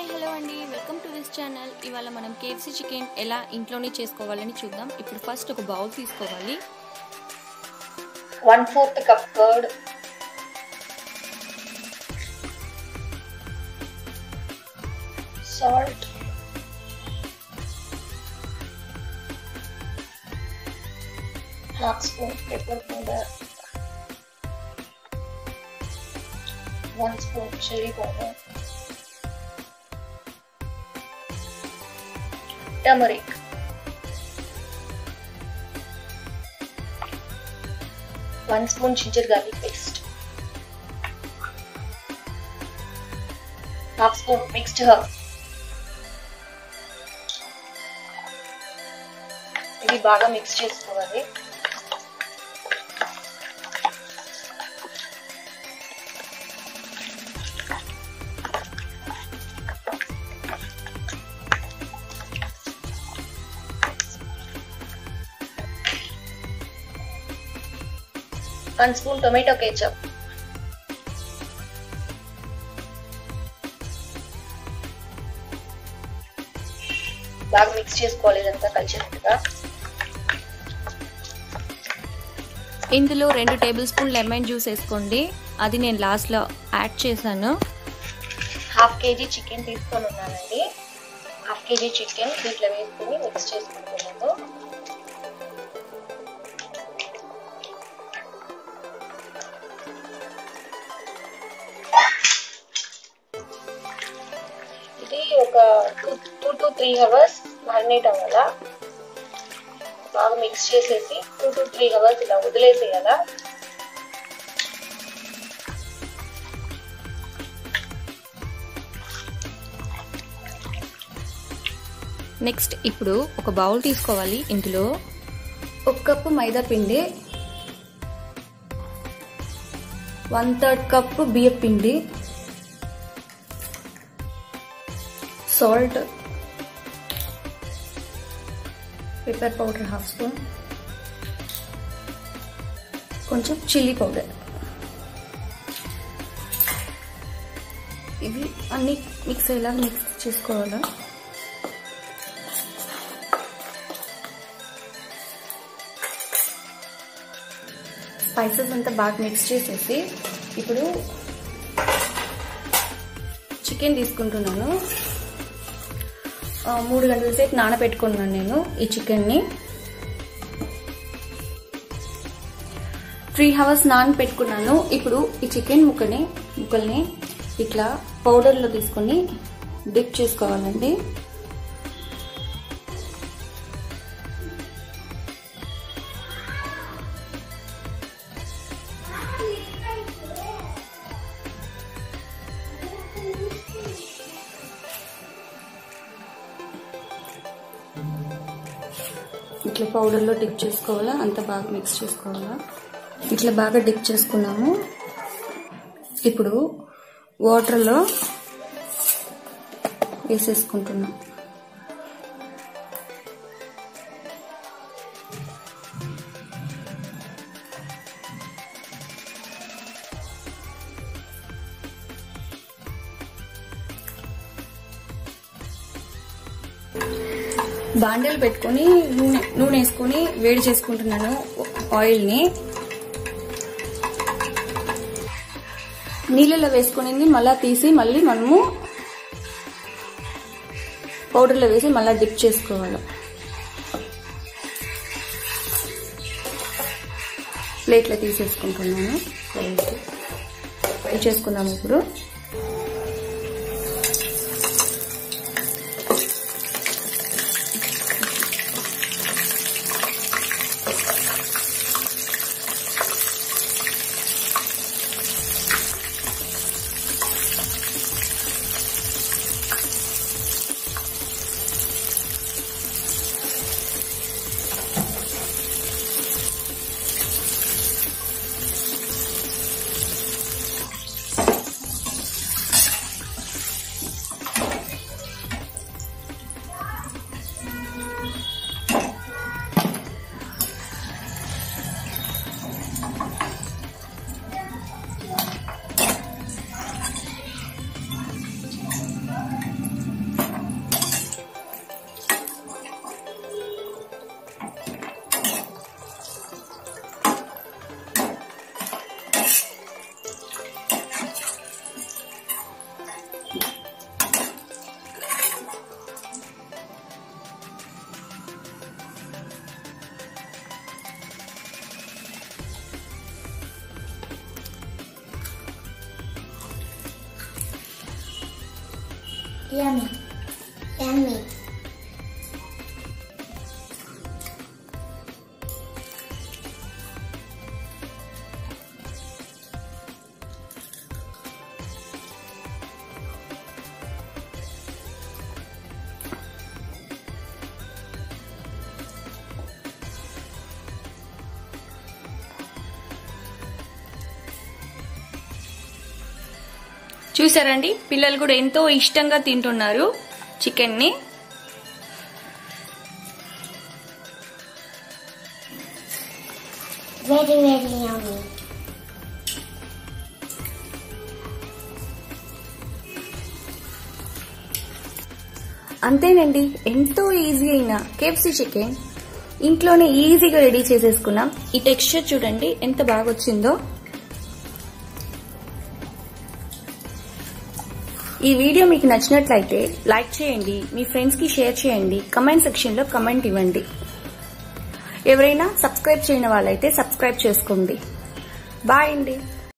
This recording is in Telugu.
హలో అండి వెల్కమ్ టు దిస్ ఛానల్ ఇవాళ మనం కేఎఫ్సీ చికెన్ ఎలా ఇంట్లోనే చేసుకోవాలని చూద్దాం ఇప్పుడు ఫస్ట్ ఒక బౌల్ తీసుకోవాలి one fourth cup curd salt half spoon pepper powder one spoon chilli powder turmeric one spoon ginger garlic paste half spoon mixed herb ఇది బాగా మిక్స్ చేసుకోవాలి వన్ స్పూన్ టొమాటో కేచప్ బాగా మిక్స్ చేసుకోవాలి ఇదంతా కలిసినట్టుగా ఇందులో రెండు టేబుల్ స్పూన్ లెమన్ జ్యూస్ వేసుకోండి అది నేను లాస్ట్లో యాడ్ చేశాను హాఫ్ కేజీ చికెన్ తీసుకొని ఉన్నానండి హాఫ్ కేజీ చికెన్ దీంట్లో వేసుకొని మిక్స్ చేసుకుంటున్నాను ఇది ఒక two two to three hours marinate అవ్వాలా బాగా మిక్స్ చేసేసి టూ టు త్రీ అవర్స్ ఇలా వదిలేసేయాలా నెక్స్ట్ ఇప్పుడు ఒక బౌల్ తీసుకోవాలి ఇందులో ఒక కప్పు మైదా పిండి వన్ థర్డ్ కప్పు బియ్య పిండి salt pepper powder half spoon కొంచెం చిల్లీ పౌడర్ ఇవి అన్ని మిక్స్ అయ్యేలా మిక్స్ చేసుకోవాలా స్పైసెస్ అంతా బాగా మిక్స్ చేసేసి ఇప్పుడు చికెన్ తీసుకుంటున్నాను మూడు గంటల సేపు నానబెట్టుకున్నాను నేను ఈ చికెన్ని త్రీ అవర్స్ నానబెట్టుకున్నాను ఇప్పుడు ఈ చికెన్ ముక్కని ముక్కల్ని ఇట్లా పౌడర్లో తీసుకొని డిప్ చేసుకోవాలండి ఇట్లా పౌడర్లో డిప్ చేసుకోవాలా అంత బాగా మిక్స్ చేసుకోవాలా ఇట్లా బాగా డిప్ చేసుకున్నాము ఇప్పుడు వాటర్లో వేసేసుకుంటున్నాం బాండలు పెట్టుకొని నూనె నూనె వేసుకొని వేడి చేసుకుంటున్నాను ఆయిల్ని నీళ్ళలో వేసుకుని మళ్ళీ తీసి మళ్ళీ మనము పౌడర్లో వేసి మళ్ళీ డిప్ చేసుకోవాలి ప్లేట్లో తీసేసుకుంటున్నాను ఫ్రై చేసుకున్నాము ఇప్పుడు Yummy. Yummy. చూసారండి పిల్లలు కూడా ఎంతో ఇష్టంగా తింటున్నారు చికెన్ ని Very, very yummy. అంతేనండి ఎంతో ఈజీ అయిన కేఎఫ్సి చికెన్ ఇంట్లోనే ఈజీగా రెడీ చేసేసుకున్నాం ఈ టెక్స్చర్ చూడండి ఎంత బాగా వచ్చిందో ఈ వీడియో మీకు నచ్చినట్లయితే లైక్ చేయండి మీ ఫ్రెండ్స్ కి షేర్ చేయండి కమెంట్ సెక్షన్ లో కమెంట్ ఇవ్వండి ఎవరైనా సబ్స్క్రైబ్ చేయని వాళ్ళైతే సబ్స్క్రైబ్ చేసుకోండి బాయ్ అండి